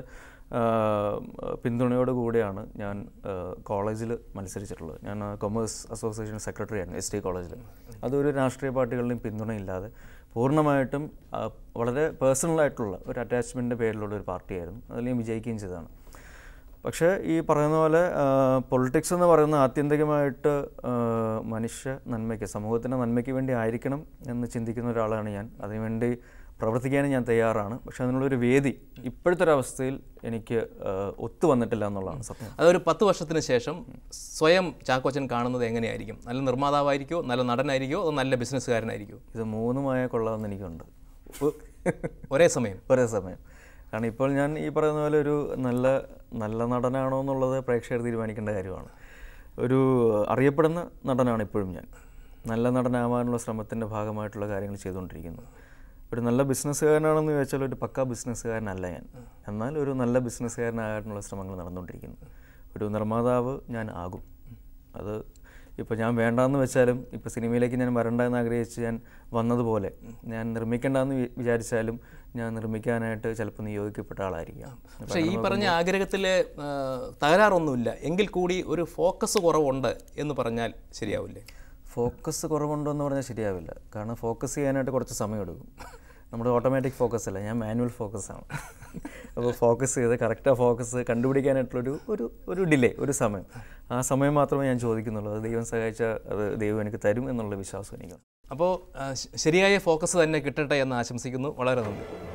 പിന്തുണയോട് കൂടിയാണ് ഞാൻ കോളേജിൽ മത്സരിച്ചിട്ടുള്ളത് ഞാൻ കൊമേഴ്സ് അസോസിയേഷൻ സെക്രട്ടറി ആയിരുന്നു എസ് ടി കോളേജിൽ അതൊരു രാഷ്ട്രീയ പാർട്ടികളുടെയും പിന്തുണയില്ലാതെ പൂർണ്ണമായിട്ടും ആ, വളരെ പേഴ്സണലായിട്ടുള്ള ഒരു അറ്റാച്ച്മെൻറ്റിൻ്റെ പേരിലുള്ള ഒരു പാർട്ടിയായിരുന്നു അതിൽ ഞാൻ വിജയിക്കുകയും ചെയ്തതാണ് പക്ഷേ ഈ പറയുന്ന പോലെ പൊളിറ്റിക്സ് എന്ന് പറയുന്ന ആത്യന്തികമായിട്ട് ആ, മനുഷ്യ നന്മയ്ക്ക് സമൂഹത്തിൻ്റെ നന്മയ്ക്ക് വേണ്ടി ആയിരിക്കണം എന്ന് ചിന്തിക്കുന്ന ഒരാളാണ് ഞാൻ അതിനുവേണ്ടി പ്രവർത്തിക്കാനും ഞാൻ തയ്യാറാണ് പക്ഷേ അതിനുള്ളൊരു വേദി ഇപ്പോഴത്തെ ഒരു അവസ്ഥയിൽ എനിക്ക് ആ, ഒത്തു വന്നിട്ടില്ല എന്നുള്ളതാണ് സത്യം അതൊരു പത്ത് വർഷത്തിന് ശേഷം സ്വയം ചാക്കോച്ചൻ കാണുന്നത് എങ്ങനെയായിരിക്കും നല്ല നിർമ്മാതാവായിരിക്കുമോ നല്ല നടനായിരിക്കുമോ അതോ നല്ല ബിസിനസ്സുകാരനായിരിക്കുമോ ഇത് മൂന്നുമായ കൊള്ളാമെന്ന് എനിക്കുണ്ട് ഉ- ഒരേ സമയം ഒരേ സമയം കാരണം ഇപ്പോൾ ഞാൻ ഈ പറയുന്ന പോലെ ഒരു നല്ല നല്ല നടനാണോ എന്നുള്ളത് പ്രേക്ഷകർ തീരുമാനിക്കേണ്ട കാര്യമാണ് ഒരു അറിയപ്പെടുന്ന നടനാണ് ഇപ്പോഴും ഞാൻ നല്ല നടനാവാനുള്ള ശ്രമത്തിൻ്റെ ഭാഗമായിട്ടുള്ള കാര്യങ്ങൾ ചെയ്തുകൊണ്ടിരിക്കുന്നു ഒരു നല്ല ബിസിനസ്സുകാരനാണെന്ന് ചോദിച്ചാൽ ഒരു പക്ക ബിസിനസ്സുകാരനല്ല ഞാൻ എന്നാൽ ഒരു നല്ല ബിസിനസ്സുകാരനാകാനുള്ള ശ്രമങ്ങൾ നടന്നുകൊണ്ടിരിക്കുന്നു ഒരു നിർമ്മാതാവ് ഞാൻ ആകും അത് ഇപ്പോൾ ഞാൻ വേണ്ടാന്ന് വെച്ചാലും ഇപ്പോൾ സിനിമയിലേക്ക് ഞാൻ വരണ്ട എന്ന് ആഗ്രഹിച്ച് ഞാൻ വന്നതുപോലെ ഞാൻ നിർമ്മിക്കേണ്ടെന്ന് വി- വിചാരിച്ചാലും ഞാൻ നിർമ്മിക്കാനായിട്ട് ചിലപ്പോൾ നിയോഗിക്കപ്പെട്ട ആളായിരിക്കാം പക്ഷേ ഈ പറഞ്ഞ ആഗ്രഹത്തിൽ തകരാറൊന്നുമില്ല എങ്കിൽ കൂടി ഒരു ഫോക്കസ് കുറവുണ്ട് എന്ന് പറഞ്ഞാൽ ശരിയാവില്ലേ ഫോക്കസ് കുറവുണ്ടോ എന്ന് പറഞ്ഞാൽ ശരിയാവില്ല കാരണം ഫോക്കസ് ചെയ്യാനായിട്ട് കുറച്ച് സമയം എടുക്കും നമ്മുടെ ഓട്ടോമാറ്റിക് ഫോക്കസ് അല്ല ഞാൻ മാനുവൽ ഫോക്കസ് ആണ് അപ്പോൾ ഫോക്കസ് ചെയ്ത് കറക്റ്റാக ഫോക്കസ് കണ്ടുപിടിക്കാനായിട്ടുള്ളൊരു ഒരു ഒരു ഡിലേ ഒരു സമയം ആ സമയം മാത്രമേ ഞാൻ ചോദിക്കുന്നുള്ളൂ അത് ദൈവം സഹായിച്ചാൽ അത് ദൈവം എനിക്ക് തരും എന്നുള്ള വിശ്വാസം എനിക്കുണ്ട് അപ്പോൾ ശരിയായ ഫോക്കസ് തന്നെ കിട്ടട്ടെ എന്ന് ആശംസിക്കുന്നു വളരെ നന്ദി